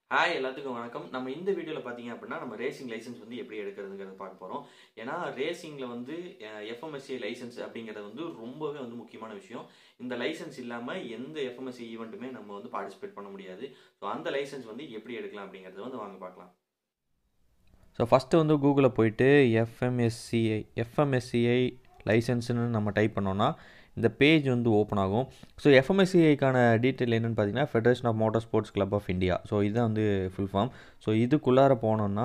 hi எல்லாத்துக்கும் வணக்கம் நம்ம இந்த வீடியோவில் பார்த்தீங்க அப்படின்னா நம்ம ரேசிங் லைசன்ஸ் வந்து எப்படி எடுக்கிறதுங்கிறத பார்க்க போகிறோம் ஏன்னா ரேசிங்கில் வந்து எஃப்எம்எஸ்சி லைசன்ஸ் அப்படிங்கிறது வந்து ரொம்பவே வந்து முக்கியமான விஷயம் இந்த லைசன்ஸ் இல்லாமல் எந்த எஃப்எம்எஸ்சி ஈவெண்ட்டுமே நம்ம வந்து பார்ட்டிசிபேட் பண்ண முடியாது ஸோ அந்த லைசன்ஸ் வந்து எப்படி எடுக்கலாம் அப்படிங்கிறத வந்து வாங்க பார்க்கலாம் ஸோ ஃபஸ்ட்டு வந்து கூகுளில் போயிட்டு எஃப்எம்எஸ்சிஐ எஃப்எம்எஸ்சிஐ லைசன்ஸ்னு நம்ம டைப் பண்ணோன்னா இந்த பேஜ் வந்து ஓப்பன் ஆகும் ஸோ எஃப்எம்எஸ்சிஐக்கான டீட்டெயில் என்னென்னு பார்த்தீங்கன்னா federation of motor sports club of India so இதுதான் வந்து ஃபுல் ஃபார்ம் ஸோ இதுக்குள்ளார போனோன்னா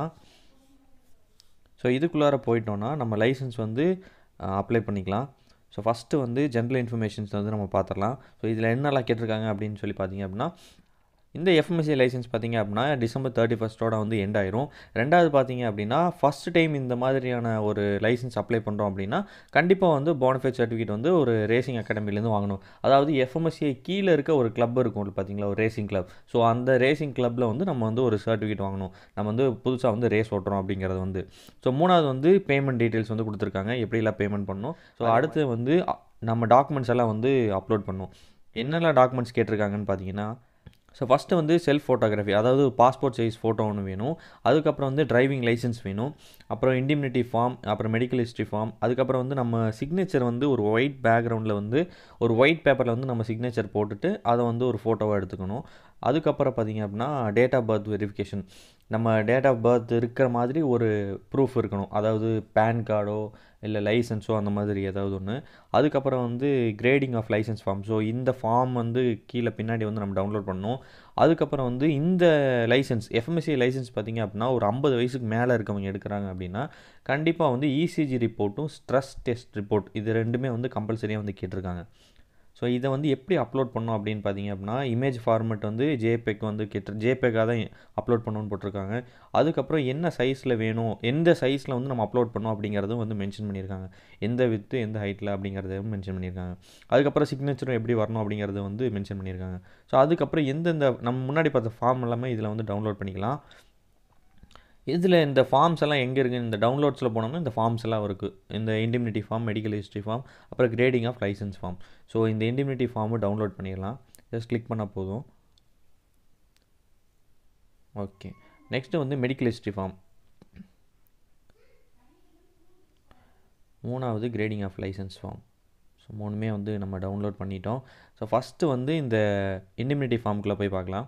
ஸோ இதுக்குள்ளார போயிட்டோன்னா நம்ம லைசன்ஸ் வந்து அப்ளை பண்ணிக்கலாம் ஸோ ஃபஸ்ட்டு வந்து ஜென்ரல் இன்ஃபர்மேஷன்ஸ் வந்து நம்ம பார்த்துடலாம் ஸோ இதில் என்னெல்லாம் கேட்டிருக்காங்க அப்படின்னு சொல்லி பார்த்தீங்க அப்படின்னா இந்த எஃப்எம்எஸ்சி லைசன்ஸ் பார்த்தீங்க அப்படின்னா டிசம்பர் தேர்ட்டி ஃபஸ்ட்டோட வந்து எண்ட் ஆயிரும் ரெண்டாவது பார்த்தீங்க அப்படின்னா ஃபஸ்ட் டைம் இந்த மாதிரியான ஒரு லைசன்ஸ் அப்ளை பண்ணுறோம் அப்படின்னா கண்டிப்பாக வந்து போனஃபைட் சர்டிஃபிகேட் வந்து ஒரு ரேசிங் அகாடமிலேருந்து வாங்கணும் அதாவது எஃப்எம்எஸ்சி கீழே இருக்க ஒரு கிளப் இருக்கும் பார்த்தீங்களா ஒரு ரேசிங் கிளப் ஸோ அந்த ரேசிங் கிளப்பில் வந்து நம்ம வந்து ஒரு சர்டிஃபிகேட் வாங்கணும் நம்ம வந்து புதுசாக வந்து ரேஸ் ஓட்டுறோம் அப்படிங்கிறது வந்து ஸோ மூணாவது வந்து பேமெண்ட் டீட்டெயில்ஸ் வந்து கொடுத்துருக்காங்க எப்படிலாம் பேமெண்ட் பண்ணணும் ஸோ அடுத்து வந்து அ- நம்ம டாக்குமெண்ட்ஸ் எல்லாம் வந்து அப்லோட் பண்ணணும் என்னெல்லாம் டாக்குமெண்ட்ஸ் கேட்டிருக்காங்கன்னு பார்த்தீங்கன்னா ஸோ ஃபஸ்ட்டு வந்து செல்ஃப் ஃபோட்டோகிராஃபி அதாவது பாஸ்போர்ட் சைஸ் ஃபோட்டோ ஒன்று வேணும் அதுக்கப்புறம் வந்து டிரைவிங் லைசன்ஸ் வேணும் அப்புறம் இண்டிமினிட்டி ஃபார்ம் அப்புறம் மெடிக்கல் ஹிஸ்ட்ரி ஃபார்ம் அதுக்கப்புறம் வந்து நம்ம சிக்னேச்சர் வந்து ஒரு ஒயிட் பேக்ரவுண்டில் வந்து ஒரு ஒயிட் பேப்பரில் வந்து நம்ம சிக்னேச்சர் போட்டுட்டு அதை வந்து ஒரு ஃபோட்டோவாக எடுத்துக்கணும் அதுக்கப்புறம் பார்த்தீங்க அப்படின்னா டேட் ஆஃப் பர்த் வெரிஃபிகேஷன் நம்ம டேட் ஆஃப் பர்த் இருக்கிற மாதிரி ஒரு ப்ரூஃப் இருக்கணும் அதாவது பேன் கார்டோ இல்லை லைசன்ஸோ அந்த மாதிரி ஏதாவது ஒன்று அதுக்கப்புறம் வந்து grading of licence form so இந்த ஃபார்ம் வந்து கீழே பின்னாடி வந்து நம்ம டவுன்லோட் பண்ணணும் அதுக்கப்புறம் வந்து இந்த லைசன்ஸ் எஃப்எம்எஸ்சி லைசன்ஸ் பார்த்தீங்க அப்படின்னா ஒரு ஐம்பது வயசுக்கு மேலே இருக்கவங்க எடுக்கிறாங்க அப்படின்னா கண்டிப்பாக வந்து இசிஜி ரிப்போர்ட்டும் ஸ்ட்ரெஸ் டெஸ்ட் ரிப்போர்ட் இது ரெண்டுமே வந்து கம்பல்சரியாக வந்து கேட்டிருக்காங்க ஸோ இதை வந்து எப்படி அப்லோட் பண்ணோம் அப்படின்னு பார்த்தீங்க அப்படின்னா இமேஜ் ஃபார்மேட் வந்து ஜேபெக் வந்து கேட்டு ஜேபெக்காக தான் அப்லோட் பண்ணணும்னு போட்டிருக்காங்க அதுக்கப்புறம் என்ன சைஸில் வேணும் எந்த சைஸில் வந்து நம்ம அப்லோட் பண்ணோம் அப்படிங்கிறதும் வந்து மென்ஷன் பண்ணியிருக்காங்க எந்த வித்து எந்த ஹைட்டில் அப்படிங்கிறதையும் மென்ஷன் பண்ணியிருக்காங்க அதுக்கப்புறம் சிக்னேச்சரும் எப்படி வரணும் அப்படிங்கிறத வந்து மென்ஷன் பண்ணியிருக்காங்க ஸோ அதுக்கப்புறம் எந்தெந்த நம்ம முன்னாடி பார்த்த ஃபார்ம் எல்லாமே இதில் வந்து டவுன்லோட் பண்ணிக்கலாம் இதில் இந்த ஃபார்ம்ஸ் எல்லாம் எங்கே இருக்குது இந்த டவுன்லோட்ஸில் போனோம்னா இந்த ஃபார்ம்ஸ் எல்லாம் இருக்குது இந்த indemnity form medical history form அப்புறம் grading of licence form so இந்த இண்டிமினிட்டி ஃபார்மை டவுன்லோட் பண்ணிடலாம் ஜஸ்ட் கிளிக் பண்ணால் போதும் ஓகே நெக்ஸ்ட்டு வந்து மெடிக்கல் ஹிஸ்ட்ரி ஃபார்ம் மூணாவது grading of licence form so மூணுமே வந்து நம்ம டவுன்லோட் பண்ணிட்டோம் ஸோ ஃபஸ்ட்டு வந்து இந்த இண்டிமினிட்டி ஃபார்முக்குள்ளே போய் பார்க்கலாம்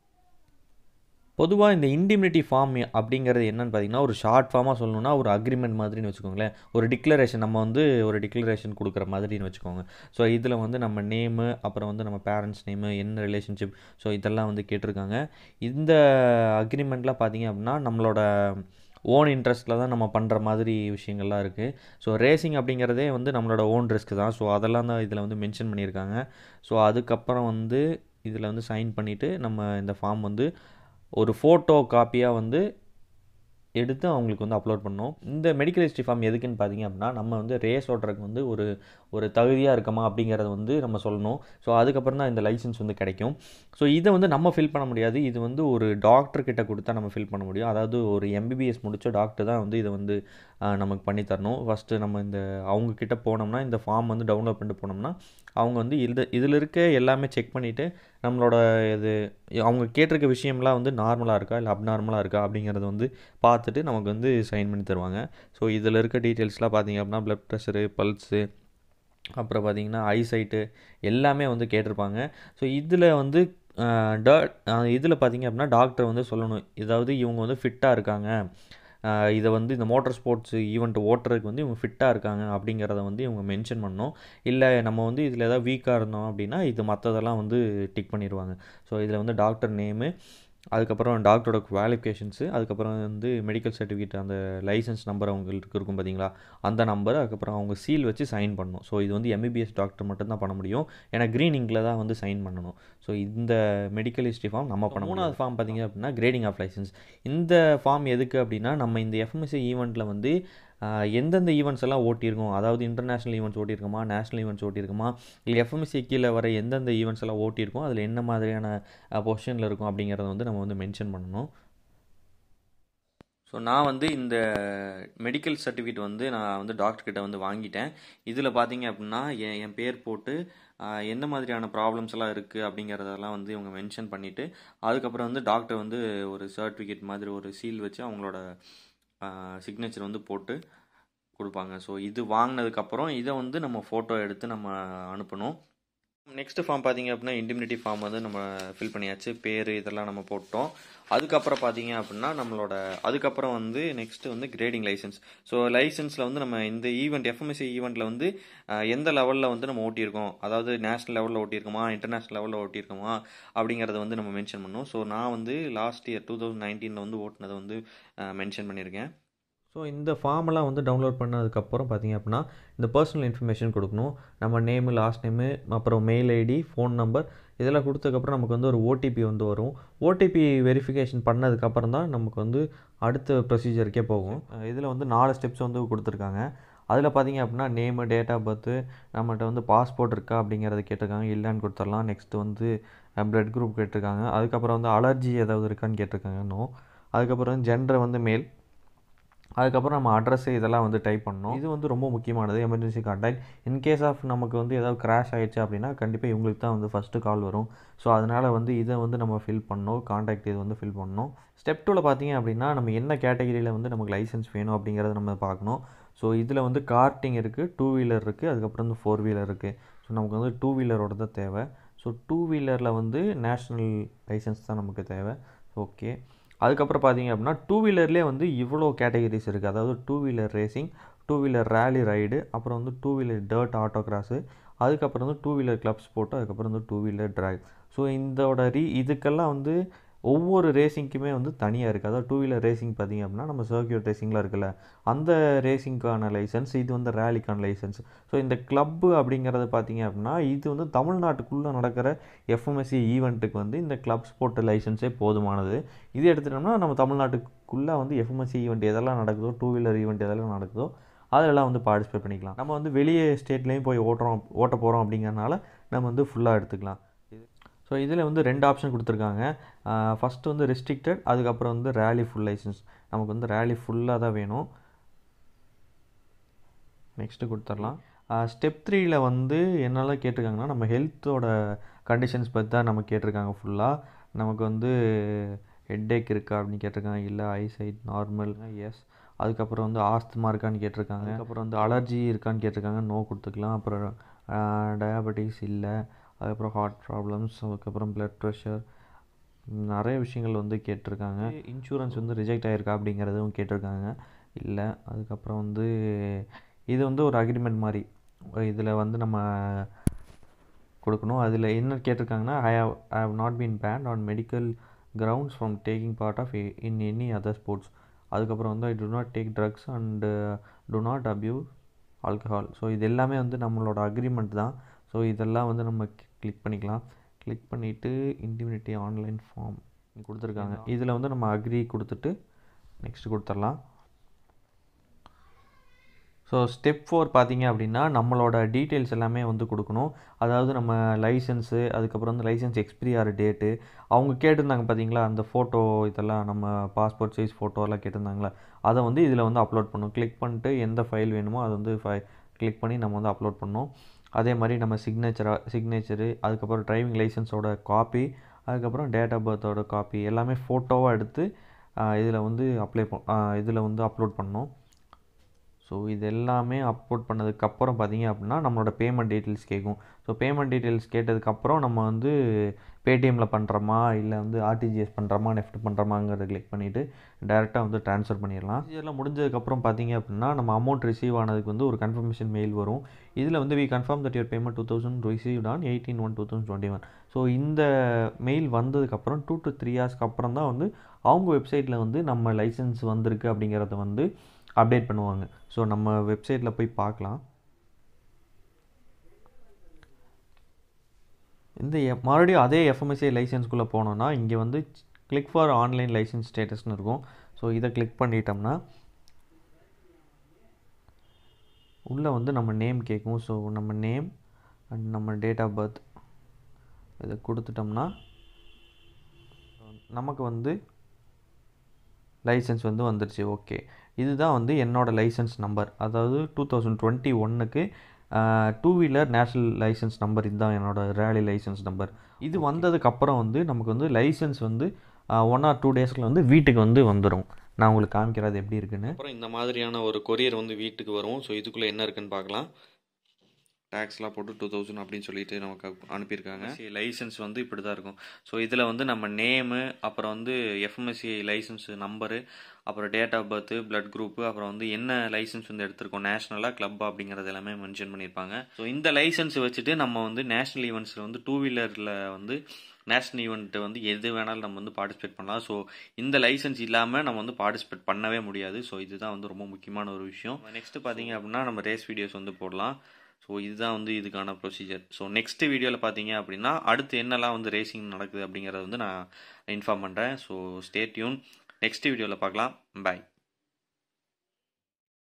பொதுவாக இந்த இண்டிமினிட்டி ஃபார்ம் அப்படிங்கிறது என்னன்னு பார்த்தீங்கன்னா ஒரு ஷார்ட் ஃபார்மாக சொல்லணும்னா ஒரு அக்ரிமெண்ட் மாதிரின்னு வச்சுக்கோங்களேன் ஒரு டிக்ளரேஷன் நம்ம வந்து ஒரு டிக்ளரேஷன் கொடுக்குற மாதிரின்னு வச்சுக்கோங்க ஸோ இதில் வந்து நம்ம நேமு அப்புறம் வந்து நம்ம பேரண்ட்ஸ் நேமு என்ன ரிலேஷன்ஷிப் ஸோ இதெல்லாம் வந்து கேட்டிருக்காங்க இந்த அக்ரிமெண்ட்லாம் பார்த்தீங்க அப்படின்னா நம்மளோட ஓன் இன்ட்ரெஸ்ட்டில் தான் நம்ம பண்ணுற மாதிரி விஷயங்கள்லாம் இருக்குது ஸோ ரேசிங் அப்படிங்கிறதே வந்து நம்மளோட ஓன் ரிஸ்க் தான் ஸோ அதெல்லாம் தான் இதில் வந்து மென்ஷன் பண்ணியிருக்காங்க ஸோ அதுக்கப்புறம் வந்து இதில் வந்து சைன் பண்ணிவிட்டு நம்ம இந்த ஃபார்ம் வந்து ஒரு ஃபோட்டோ காப்பியாக வந்து எடுத்து அவங்களுக்கு வந்து அப்லோட் பண்ணோம் இந்த மெடிக்கல் ஹிஸ்ட்ரி ஃபார்ம் எதுக்குன்னு பார்த்தீங்க அப்படின்னா நம்ம வந்து ரேஸ் ஓட்டுறதுக்கு வந்து ஒரு ஒரு தகுதியாக இருக்கமா அப்படிங்கிறத வந்து நம்ம சொல்லணும் ஸோ அதுக்கப்புறம் தான் இந்த லைசன்ஸ் வந்து கிடைக்கும் ஸோ இதை வந்து நம்ம ஃபில் பண்ண முடியாது இது வந்து ஒரு டாக்டர் கிட்ட கொடுத்தா நம்ம ஃபில் பண்ண முடியும் அதாவது ஒரு எம்பிபிஎஸ் முடிச்ச டாக்டர் தான் வந்து இதை வந்து ஆஹ், நமக்கு பண்ணி தரணும் ஃபஸ்ட்டு நம்ம இந்த அவங்க கிட்ட போனோம்னா இந்த ஃபார்ம் வந்து டவுன்லோட் பண்ணிட்டு போனோம்னா அவங்க வந்து இது இதில் இருக்க எல்லாமே செக் பண்ணிவிட்டு நம்மளோட இது அவங்க கேட்டிருக்க விஷயம்லாம் வந்து நார்மலாக இருக்கா இல்லை அப்நார்மலாக இருக்கா அப்படிங்கிறத வந்து பார்த்துட்டு நமக்கு வந்து சைன் பண்ணி தருவாங்க ஸோ இதில் இருக்க டீட்டெயில்ஸ்லாம் பார்த்தீங்க அப்படின்னா ப்ளட் ப்ரெஷரு பல்ஸு அப்புறம் பார்த்தீங்கன்னா ஐசைட்டு எல்லாமே வந்து கேட்டிருப்பாங்க ஸோ இதில் வந்து இதில் பார்த்தீங்க அப்படின்னா டாக்டர் வந்து சொல்லணும் இதாவது இவங்க வந்து ஃபிட்டாக இருக்காங்க ஆஹ் இதை வந்து இந்த மோட்டார் ஸ்போர்ட்ஸ் ஈவெண்ட் ஓட்டுறதுக்கு வந்து இவங்க ஃபிட்டாக இருக்காங்க அப்படிங்கிறத வந்து இவங்க மென்ஷன் பண்ணணும் இல்லை நம்ம வந்து இதில் ஏதாவது வீக்காக இருந்தோம் அப்படின்னா இது மற்றதெல்லாம் வந்து டிக் பண்ணிடுவாங்க ஸோ இதில் வந்து டாக்டர் நேமு அதுக்கப்புறம் டாக்டரோட குவாலிஃபிகேஷன்ஸு அதுக்கப்புறம் வந்து மெடிக்கல் சர்டிஃபிகேட் அந்த லைசன்ஸ் நம்பர் அவங்களுக்கு இருக்கும் பார்த்தீங்களா அந்த நம்பர் அதுக்கப்புறம் அவங்க சீல் வச்சு சைன் பண்ணணும் ஸோ இது வந்து எம்பிபிஎஸ் டாக்டர் மட்டும்தான் பண்ண முடியும் ஏன்னா க்ரீன் இங்கில் தான் வந்து சைன் பண்ணணும் ஸோ இந்த மெடிக்கல் ஹிஸ்ட்ரி ஃபார்ம் நம்ம பண்ண மூணாவது ஃபார்ம் பார்த்தீங்க அப்படின்னா கிரேடிங் ஆஃப் லைசன்ஸ் இந்த ஃபார்ம் எதுக்கு அப்படின்னா நம்ம இந்த எஃப்எம்எஸ்சி ஈவெண்ட்டில் வந்து ஆஹ், எந்தெந்த ஈவெண்ட்ஸ் எல்லாம் ஓட்டியிருக்கோம் அதாவது இன்டர்நேஷ்னல் ஈவெண்ட்ஸ் ஓட்டியிருக்கோமா நேஷனல் ஈவெண்ட்ஸ் ஓட்டியிருக்குமா இல்லை எஃப்எம்எஸ்சி கீழே வர எந்தெந்த ஈவெண்ட்ஸ் எல்லாம் ஓட்டியிருக்கோம் அதில் என்ன மாதிரியான பொசிஷனில் இருக்கும் அப்படிங்கிறத வந்து நம்ம வந்து மென்ஷன் பண்ணணும் ஸோ ஸோ நான் வந்து இந்த மெடிக்கல் சர்டிஃபிகேட் வந்து நான் வந்து டாக்டர்கிட்ட வந்து வாங்கிட்டேன் இதில் பார்த்தீங்க அப்படின்னா என் என் பேர் போட்டு ஆஹ், எந்த மாதிரியான ப்ராப்ளம்ஸ் எல்லாம் இருக்குது அப்படிங்கிறதெல்லாம் வந்து இவங்க மென்ஷன் பண்ணிவிட்டு அதுக்கப்புறம் வந்து டாக்டர் வந்து ஒரு சர்டிஃபிகேட் மாதிரி ஒரு சீல் வச்சு அவங்களோட சிக்னேச்சர் வந்து போட்டு கொடுப்பாங்க ஸோ இது வாங்கினதுக்கப்புறம் இதை வந்து நம்ம ஃபோட்டோ எடுத்து நம்ம அனுப்பணும் நெக்ஸ்ட் ஃபார்ம் பார்த்தீங்க அப்படின்னா இண்டிமினிட்டி ஃபார்ம் வந்து நம்ம ஃபில் பண்ணியாச்சு பேர் இதெல்லாம் நம்ம போட்டோம் அதுக்கப்புறம் பார்த்தீங்க அப்படின்னா நம்மளோட அதுக்கப்புறம் வந்து நெக்ஸ்ட் வந்து கிரேடிங் லைசன்ஸ் ஸோ லைசன்ஸில் வந்து நம்ம இந்த ஈவெண்ட் எஃப்எம்எஸ்சி ஈவெண்ட்டில் வந்து அஹ், எந்த லெவலில் வந்து நம்ம ஓட்டியிருக்கோம் அதாவது நேஷனல் லெவலில் ஓட்டியிருக்கோமா இன்டர்நேஷனல் லெவலில் ஓட்டியிருக்கோமா அப்படிங்கிறத வந்து நம்ம மென்ஷன் பண்ணோம் ஸோ நான் வந்து லாஸ்ட் இயர் டூ தௌசண்ட் நைன்டீனில் வந்து ஓட்டினதை வந்து மென்ஷன் பண்ணியிருக்கேன் ஸோ இந்த ஃபார்மெல்லாம் வந்து டவுன்லோட் பண்ணதுக்கப்புறம் பார்த்தீங்க அப்படின்னா இந்த பர்சனல் இன்ஃபர்மேஷன் கொடுக்கணும் நம்ம நேமு லாஸ்ட் நேமு அப்புறம் மெயில் ஐடி ஃபோன் நம்பர் இதெல்லாம் கொடுத்ததுக்கப்புறம் நமக்கு வந்து ஒரு ஓடிபி வந்து வரும் ஓடிபி வெரிஃபிகேஷன் பண்ணதுக்கப்புறம் தான் நமக்கு வந்து அடுத்த ப்ரொசீஜருக்கே போகும் இதில் வந்து நாலு ஸ்டெப்ஸ் வந்து கொடுத்துருக்காங்க அதில் பார்த்தீங்க அப்படின்னா நேமு டேட் ஆஃப் பர்த்து நம்மகிட்ட வந்து பாஸ்போர்ட் இருக்கா அப்படிங்கிறத கேட்டிருக்காங்க இல்லைன்னு கொடுத்துடலாம் நெக்ஸ்ட் வந்து பிளட் குரூப் கேட்டிருக்காங்க அதுக்கப்புறம் வந்து அலர்ஜி ஏதாவது இருக்கான்னு கேட்டிருக்காங்க இன்னும் அதுக்கப்புறம் ஜெண்டர் வந்து மேல் அதுக்கப்புறம் நம்ம அட்ரஸ் இதெல்லாம் வந்து டைப் பண்ணணும் இது வந்து ரொம்ப முக்கியமானது எமர்ஜென்சி கான்டாக்ட் இன்கேஸ் ஆஃப் நமக்கு வந்து ஏதாவது கிராஷ் ஆயிடுச்சு அப்படின்னா கண்டிப்பாக இவங்களுக்கு தான் வந்து ஃபஸ்ட்டு கால் வரும் ஸோ அதனால் வந்து இதை வந்து நம்ம ஃபில் பண்ணணும் கான்டாக்ட் இது வந்து ஃபில் பண்ணணும் ஸ்டெப் டூவில் பார்த்தீங்க அப்படின்னா நம்ம என்ன கேட்டகரியில் வந்து நமக்கு லைசன்ஸ் வேணும் அப்படிங்கிறத நம்ம பார்க்கணும் ஸோ இதில் வந்து கார்ட்டிங் இருக்குது டூ வீலர் இருக்குது அதுக்கப்புறம் வந்து ஃபோர் வீலர் இருக்குது ஸோ நமக்கு வந்து டூ வீலரோட தான் தேவை ஸோ டூ வீலரில் வந்து நேஷ்னல் லைசன்ஸ் தான் நமக்கு தேவை ஓகே அதுக்கப்புறம் பார்த்தீங்க அப்படின்னா டூ வீலர்லேயே வந்து இவ்வளோ கேட்டகரிஸ் இருக்குது அதாவது two wheeler racing two wheeler rally ride அப்புறம் வந்து two wheeler dirt auto cross அதுக்கப்புறம் வந்து டூ வீலர் கிளப்ஸ் போட்டு அதுக்கப்புறம் வந்து டூ வீலர் ட்ராக் ஸோ இதோட ரீ இதுக்கெல்லாம் வந்து ஒவ்வொரு ரேசிங்க்குமே வந்து தனியாக இருக்குது அதாவது டூ வீலர் ரேசிங் பார்த்தீங்க அப்படின்னா நம்ம சர்க்கியூட் ரேசிங்லாம் இருக்குல்ல அந்த ரேசிங்க்கான லைசன்ஸ் இது வந்து ரேலிக்கான லைசன்ஸ் ஸோ இந்த கிளப்பு அப்படிங்கிறது பார்த்தீங்க அப்படின்னா இது வந்து தமிழ்நாட்டுக்குள்ளே நடக்கிற எஃப்எம்எஸ்சி ஈவெண்ட்டுக்கு வந்து இந்த கிளப் ஸ்போர்ட் லைசன்ஸே போதுமானது இது எடுத்துட்டோம்னா நம்ம தமிழ்நாட்டுக்குள்ளே வந்து எஃப்எம்எஸ்சி ஈவெண்ட் எதெல்லாம் நடக்குதோ டூ வீலர் ஈவெண்ட் எதெல்லாம் நடக்குதோ அதிலெல்லாம் வந்து பார்ட்டிசிபேட் பண்ணிக்கலாம் நம்ம வந்து வெளியே ஸ்டேட்லேயும் போய் ஓட்டுறோம் ஓட்ட போகிறோம் அப்படிங்கிறனால நம்ம வந்து ஃபுல்லாக எடுத்துக்கலாம் ஸோ இதில் வந்து ரெண்டு ஆப்ஷன் கொடுத்துருக்காங்க ஃபஸ்ட்டு வந்து ரெஸ்ட்ரிக்டட் அதுக்கப்புறம் வந்து ரேலி ஃபுல் லைசன்ஸ் நமக்கு வந்து ரேலி ஃபுல்லாக தான் வேணும் நெக்ஸ்ட்டு கொடுத்துடலாம் ஸ்டெப் த்ரீயில் வந்து என்னெல்லாம் கேட்டிருக்காங்கன்னா நம்ம ஹெல்த்தோட கண்டிஷன்ஸ் பற்றி தான் நம்ம கேட்டிருக்காங்க ஃபுல்லாக நமக்கு வந்து ஹெட்டேக் இருக்கா அப்படின்னு கேட்டிருக்காங்க இல்லை ஐசைட் நார்மல் எஸ் அதுக்கப்புறம் வந்து ஆஸ்துமா இருக்கான்னு கேட்டிருக்காங்க அதுக்கப்புறம் வந்து அலர்ஜி இருக்கான்னு கேட்டிருக்காங்க நோ கொடுத்துக்கலாம் அப்புறம் டயபெட்டிஸ் இல்லை அதுக்கப்புறம் ஹார்ட் ப்ராப்ளம்ஸ் அதுக்கப்புறம் பிளட் ப்ரெஷர் நிறைய விஷயங்கள் வந்து கேட்டிருக்காங்க இன்சூரன்ஸ் வந்து ரிஜெக்ட் ஆகிருக்கா அப்படிங்கிறதும் கேட்டிருக்காங்க இல்லை அதுக்கப்புறம் வந்து இது வந்து ஒரு அக்ரிமெண்ட் மாதிரி இதில் வந்து நம்ம கொடுக்கணும் அதில் என்ன கேட்டிருக்காங்கன்னா I have I have not been banned on medical grounds from taking part of in any other sports அதுக்கப்புறம் வந்து I do not take drugs and do not abuse alcohol so இது எல்லாமே வந்து நம்மளோட அக்ரிமெண்ட் தான் ஸோ இதெல்லாம் வந்து நம்ம கிளிக் பண்ணிக்கலாம் கிளிக் பண்ணிவிட்டு இன்டிமினிட்டி ஆன்லைன் ஃபார்ம் கொடுத்துருக்காங்க இதில் வந்து நம்ம அக்ரி கொடுத்துட்டு நெக்ஸ்ட் கொடுத்துடலாம் ஸோ ஸ்டெப் ஃபோர் பார்த்தீங்க அப்படின்னா நம்மளோட டீட்டெயில்ஸ் எல்லாமே வந்து கொடுக்கணும் அதாவது நம்ம லைசன்ஸு அதுக்கப்புறம் வந்து லைசன்ஸ் எக்ஸ்பிரி ஆகிற டேட்டு அவங்க கேட்டிருந்தாங்க பார்த்தீங்களா அந்த ஃபோட்டோ இதெல்லாம் நம்ம பாஸ்போர்ட் சைஸ் ஃபோட்டோலாம் கேட்டிருந்தாங்களா அதை வந்து இதில் வந்து அப்லோட் பண்ணணும் கிளிக் பண்ணிட்டு எந்த ஃபைல் வேணுமோ அதை வந்து ஃபை கிளிக் பண்ணி நம்ம வந்து அப்லோட் பண்ணணும் அதே மாதிரி நம்ம சிக்னேச்சரா சிக்னேச்சரு அதுக்கப்புறம் டிரைவிங் லைசன்ஸோட காப்பி அதுக்கப்புறம் டேட் ஆஃப் பர்த்தோட காப்பி எல்லாமே ஃபோட்டோவாக எடுத்து இதில் வந்து அப்ளை பண் இதில் வந்து அப்லோட் பண்ணணும் ஸோ இது எல்லாமே அப்லோட் பண்ணதுக்கப்புறம் பார்த்தீங்க அப்படின்னா நம்மளோட பேமெண்ட் டீட்டெயில்ஸ் கேட்கும் ஸோ பேமெண்ட் டீட்டெயில்ஸ் கேட்டதுக்கப்புறம் நம்ம வந்து பேடிஎம்மில் பண்ணுறோமா இல்லை வந்து ஆர்டிஜிஎஸ் பண்ணுறோமா நெஃப்ட் பண்ணுறோமாங்கிறத கிளிக் பண்ணிவிட்டு டேரெக்டாக வந்து ட்ரான்ஸ்ஃபர் பண்ணிடலாம் இதெல்லாம் முடிஞ்சதுக்கப்புறம் பார்த்தீங்க அப்படின்னா நம்ம அமௌண்ட் ரிசீவ் ஆனதுக்கு வந்து ஒரு கன்ஃபர்மேஷன் மெயில் வரும் இதில் வந்து we confirm that your payment two thousand received on eighteen one two thousand twenty one so இந்த மெயில் வந்ததுக்கப்புறம் டூ டு த்ரீ ஹவர்ஸ்க்கு அப்புறம் தான் வந்து அவங்க வெப்சைட்டில் வந்து நம்ம லைசன்ஸ் வந்திருக்கு அப்படிங்கிறத வந்து அப்டேட் பண்ணுவாங்க ஸோ நம்ம வெப்சைட்டில் போய் பார்க்கலாம் இந்த மறுபடியும் அதே எஃப்எம்எஸ்ஏ லைசன்ஸ்குள்ளே போனோன்னா இங்கே வந்து கிளிக் ஃபார் ஆன்லைன் லைசன்ஸ் ஸ்டேட்டஸ்னு இருக்கும் ஸோ இதை கிளிக் பண்ணிட்டோம்னா உள்ளே வந்து நம்ம நேம் கேட்கும் ஸோ நம்ம நேம் அண்ட் நம்ம டேட் ஆஃப் பர்த் இதை கொடுத்துட்டோம்னா நமக்கு வந்து லைசன்ஸ் வந்து வந்துருச்சு ஓகே இதுதான் வந்து என்னோடய லைசன்ஸ் நம்பர் அதாவது டூ தௌசண்ட் டுவெண்ட்டி ஒன்னுக்கு two wheeler national licence number இதுதான் என்னோடய ரேலி லைசன்ஸ் நம்பர் இது வந்ததுக்கப்புறம் வந்து நமக்கு வந்து லைசன்ஸ் வந்து ஒன் ஆர் டூ டேஸ்க்குள்ள வந்து வீட்டுக்கு வந்து வந்துடும் நான் உங்களுக்கு காமிக்கிறது எப்படி இருக்குன்னு அப்புறம் இந்த மாதிரியான ஒரு கொரியர் வந்து வீட்டுக்கு வரும் ஸோ இதுக்குள்ளே என்ன இருக்குன்னு பார்க்கலாம் டேக்ஸ்லாம் போட்டு டூ தௌசண்ட் அப்படின்னு சொல்லிட்டு நமக்கு அனுப்பியிருக்காங்க லைசன்ஸ் வந்து இப்படி தான் இருக்கும் ஸோ இதில் வந்து நம்ம நேமு அப்புறம் வந்து எஃப்எம்எஸ்சி லைசன்ஸ் நம்பரு அப்புறம் date of birth blood group அப்புறம் வந்து என்ன லைசன்ஸ் வந்து எடுத்திருக்கோம் நேஷனலாக கிளப்பா அப்படிங்கிறது எல்லாமே மென்ஷன் பண்ணியிருப்பாங்க ஸோ இந்த லைசன்ஸ் வச்சுட்டு நம்ம வந்து நேஷனல் ஈவெண்ட்ஸில் வந்து டூ வீலரில் வந்து நேஷ்னல் ஈவெண்ட் வந்து எது வேணாலும் நம்ம வந்து பார்ட்டிசிபேட் பண்ணலாம் ஸோ இந்த லைசன்ஸ் இல்லாமல் நம்ம வந்து பார்ட்டிசிபேட் பண்ணவே முடியாது ஸோ இதுதான் வந்து ரொம்ப முக்கியமான ஒரு விஷயம் நெக்ஸ்ட் பார்த்தீங்க அப்படின்னா நம்ம ரேஸ் வீடியோஸ் வந்து போடலாம் ஸோ இதுதான் வந்து இதுக்கான ப்ரொசீஜர் ஸோ நெக்ஸ்ட் வீடியோவில் பார்த்தீங்க அப்படின்னா அடுத்து என்னெல்லாம் வந்து ரேசிங் நடக்குது அப்படிங்கிறத வந்து நான் இன்ஃபார்ம் பண்ணுறேன் ஸோ ஸ்டே டியூன் நெக்ஸ்ட் வீடியோவில் பார்க்கலாம் பாய்